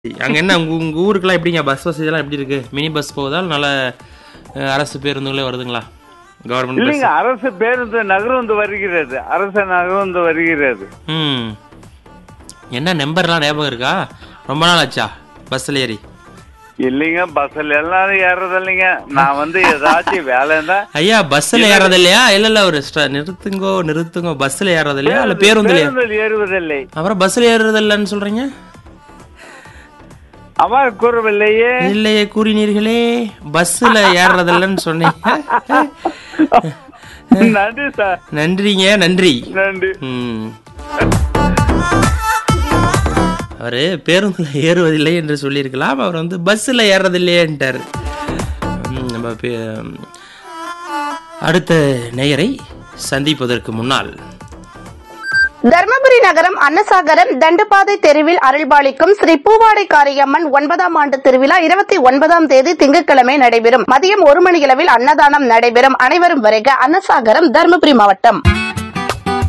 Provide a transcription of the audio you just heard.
அங்க என்ன உங்க உங்க ஊருக்குலாம் எப்படிங்க பஸ் வசதிலாம் எப்படி இருக்கு மினி பஸ் போகுதா இல்ல நல்ல அஹ், அரசு பேருந்துகளே வருதுங்களா கவர்மெண்ட் பஸ் இல்லைங்க அரசு பேருந்து நகர்ந்து வருகிறது அரசு நகர்ந்து வருகிறது ம் என்ன நம்பர்லாம் ஞாபகம் இருக்கா ரொம்ப நாள் ஆச்சா பஸ்ஸில் ஏறி இல்லைங்க பஸ்ல எல்லாரும் ஏறது இல்லைங்க நான் வந்து ஏதாச்சும் வேலை இருந்தா ஐயா பஸ்ஸில் ஏறது இல்லையா இல்ல இல்ல ஒரு ஸ்ட- நிறுத்துங்கோ நிறுத்துங்கோ பஸ்ஸில் ஏறது இல்லையா இல்ல பேருந்துலையா பேருந்தில் ஏறுவதில்லை அப்புறம் பஸ்ஸில் ஏறுறது இல்லைன்னு சொல்றீங்க அவ்வாறு கூறவில்லையே இல்லையே கூறினீர்களே பஸ்ஸில் ஏறுறது இல்லைன்னு சொன்னீங்க நன்றி சார் நன்றிங்க நன்றி நன்றி ம். அவரு பேருந்துல ஏறுவதில்லை என்று சொல்லியிருக்கலாம் அவர் வந்து பஸ்ஸில் ஏறுறதில்லையேன்ட்டார் ம், நம்ம பே- அடுத்த நேயரை சந்திப்பதற்கு முன்னால் தர்மபுரி நகரம் அன்னசாகரம் தண்டுபாதை தெருவில் அருள்பாலிக்கும் ஸ்ரீ பூவாடை காரியம்மன் ஒன்பதாம் ஆண்டு திருவிழா இருபத்தி ஒன்பதாம் தேதி திங்கட்கிழமை நடைபெறும் மதியம் ஒரு மணியளவில் அன்னதானம் நடைபெறும் அனைவரும் வருக அன்னசாகரம் தர்மபுரி மாவட்டம்